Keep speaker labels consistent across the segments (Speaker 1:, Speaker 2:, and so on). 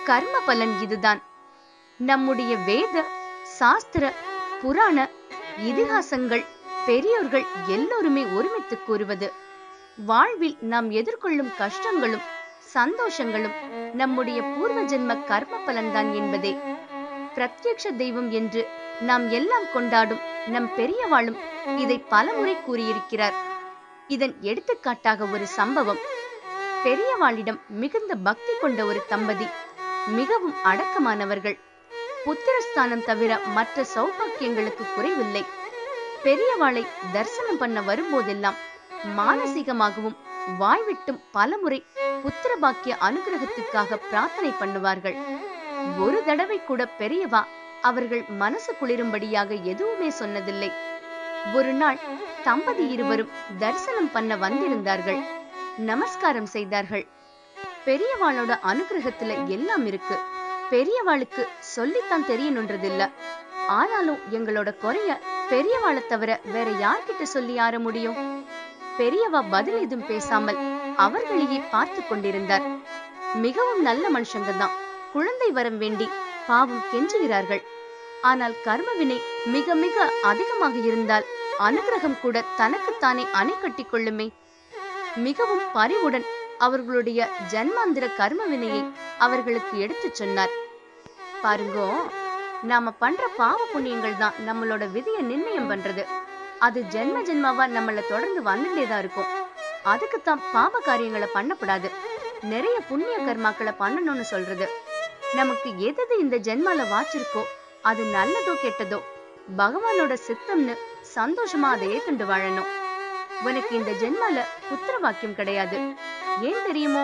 Speaker 1: கர்ம பலன் இதுதான் நம்முடைய வேத சாஸ்திர புராண இதிகாசங்கள் பெரியோர்கள் எல்லோருமே ஒருமித்து கூறுவது வாழ்வில் நாம் எதிர்கொள்ளும் கஷ்டங்களும் சந்தோஷங்களும் நம்முடைய பூர்வ ஜென்ம கர்ம பலன்தான் என்பதே பிரத்யக்ஷ தெய்வம் என்று நாம் எல்லாம் கொண்டாடும் நம் பெரியவாளும் இதை பலமுறை கூறியிருக்கிறார் இதன் எடுத்துக்காட்டாக ஒரு சம்பவம் பெரியவாளிடம் மிகுந்த பக்தி கொண்ட ஒரு தம்பதி மிகவும் அடக்கமானவர்கள் புத்திரஸ்தானம் தவிர மற்ற சௌபாக்கியங்களுக்கு குறைவில்லை பெரியவாளை தரிசனம் பண்ண வரும்போதெல்லாம் மானசீகமாகவும் வாய்விட்டும் பலமுறை புத்திர பாக்கிய அனுகிரகத்துக்காக பிரார்த்தனை பண்ணுவார்கள் ஒரு தடவை கூட பெரியவா அவர்கள் மனசு குளிரும்படியாக எதுவுமே சொன்னதில்லை ஒரு நாள் தம்பதி இருவரும் தரிசனம் பண்ண வந்திருந்தார்கள் நமஸ்காரம் செய்தார்கள் பெரியவாளோட அனுகிரகத்துல எல்லாம் இருக்கு பெரியவாளுக்கு சொல்லித்தான் தெரியணுன்றதில்ல ஆனாலும் எங்களோட குறைய பெரியவாளை தவிர வேற யார்கிட்ட சொல்லி ஆற முடியும் பெரியவா பதில் எதுவும் பேசாமல் அவர்களையே பார்த்து கொண்டிருந்தார் மிகவும் நல்ல மனுஷங்க தான் குழந்தை வரம் வேண்டி பாவம் கெஞ்சுகிறார்கள் ஆனால் கர்மவினை மிக மிக அதிகமாக இருந்தால் அனுகிரகம் கூட தனக்குத்தானே அணை கட்டிக் கொள்ளுமே மிகவும் பரிவுடன் அவர்களுடைய ஜன்மாந்திர கர்ம வினையை அவர்களுக்கு எடுத்துச் சொன்னார் பாருங்கோ நாம பண்ற பாவ புண்ணியங்கள் தான் நம்மளோட விதியை நிர்ணயம் பண்றது அது ஜென்ம ஜென்மாவா நம்மள தொடர்ந்து வந்துட்டே தான் இருக்கும் அதுக்கு தான் பாவ காரியங்களை பண்ணக்கூடாது நிறைய புண்ணிய கர்மாக்களை பண்ணணும்னு சொல்றது நமக்கு எது இந்த ஜென்மால வாச்சிருக்கோ அது நல்லதோ கெட்டதோ பகவானோட சித்தம்னு சந்தோஷமா அதை ஏத்துண்டு வாழணும் உனக்கு இந்த ஜென்மால புத்திர வாக்கியம் கிடையாது ஏன் தெரியுமோ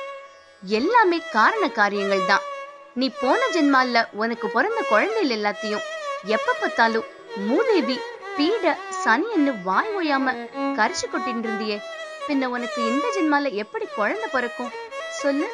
Speaker 1: எல்லாமே காரண காரியங்கள் தான் நீ போன ஜென்மால உனக்கு பிறந்த குழந்தைகள் எல்லாத்தையும் எப்ப பார்த்தாலும் மூதேவி பீட சனியன்னு வாய் ஓயாம கரிச்சு கொட்டின்னு இருந்தியே பின்ன உனக்கு இந்த ஜென்மால எப்படி குழந்தை பிறக்கும் சொல்லு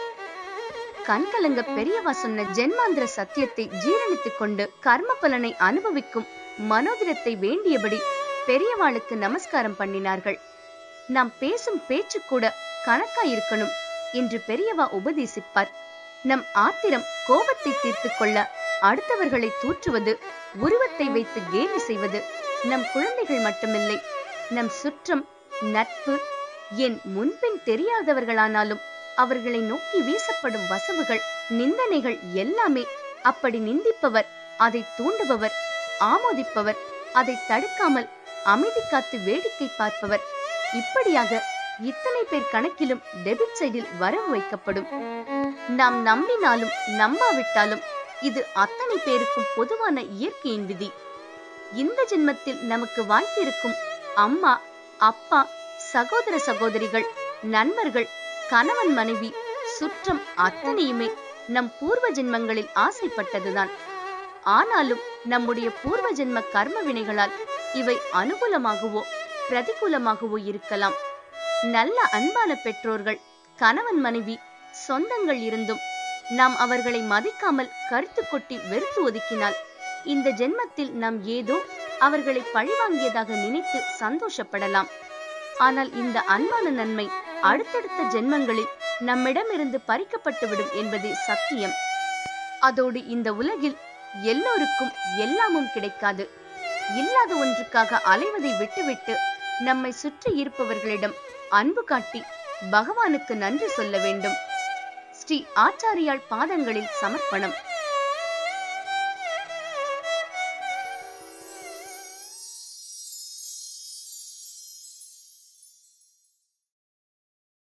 Speaker 1: கண்கலங்க பெரியவா சொன்ன ஜென்மாந்திர சத்தியத்தை ஜீரணித்துக் கொண்டு கர்ம பலனை அனுபவிக்கும் மனோதிரத்தை வேண்டியபடி பெரியவாளுக்கு நமஸ்காரம் பண்ணினார்கள் நாம் பேசும் பேச்சு கூட கணக்கா இருக்கணும் என்று பெரியவா உபதேசிப்பார் நம் ஆத்திரம் கோபத்தை தீர்த்துக் கொள்ள அடுத்தவர்களை தூற்றுவது உருவத்தை வைத்து கேலி செய்வது நம் குழந்தைகள் மட்டுமில்லை நம் சுற்றம் நட்பு என் முன்பின் தெரியாதவர்களானாலும் அவர்களை நோக்கி வீசப்படும் வசவுகள் நிந்தனைகள் எல்லாமே அப்படி நிந்திப்பவர் அதை தூண்டுபவர் ஆமோதிப்பவர் அதை தடுக்காமல் அமைதி காத்து வேடிக்கை பார்ப்பவர் இப்படியாக இத்தனை பேர் கணக்கிலும் டெபிட் சைடில் வரவு வைக்கப்படும் நாம் நம்பினாலும் நம்பாவிட்டாலும் இது அத்தனை பேருக்கும் பொதுவான இயற்கையின் விதி இந்த ஜென்மத்தில் நமக்கு வாய்த்திருக்கும் அம்மா அப்பா சகோதர சகோதரிகள் நண்பர்கள் கணவன் மனைவி சுற்றம் அத்தனையுமே நம் பூர்வ ஜென்மங்களில் ஆசைப்பட்டதுதான் ஆனாலும் நம்முடைய பூர்வ ஜென்ம கர்ம வினைகளால் இவை அனுகூலமாகவோ பிரதிகூலமாகவோ இருக்கலாம் நல்ல அன்பான பெற்றோர்கள் கணவன் மனைவி சொந்தங்கள் இருந்தும் நாம் அவர்களை மதிக்காமல் கருத்து கொட்டி வெறுத்து ஒதுக்கினால் இந்த ஜென்மத்தில் நாம் ஏதோ அவர்களை பழிவாங்கியதாக நினைத்து சந்தோஷப்படலாம் ஆனால் இந்த அன்பான நன்மை அடுத்தடுத்த ஜென்மங்களில் நம்மிடமிருந்து பறிக்கப்பட்டுவிடும் என்பதே சத்தியம் அதோடு இந்த உலகில் எல்லோருக்கும் எல்லாமும் கிடைக்காது இல்லாத ஒன்றுக்காக அலைவதை விட்டுவிட்டு நம்மை சுற்றி இருப்பவர்களிடம் அன்பு காட்டி பகவானுக்கு நன்றி சொல்ல வேண்டும் ஸ்ரீ ஆச்சாரியாள் பாதங்களில் சமர்ப்பணம்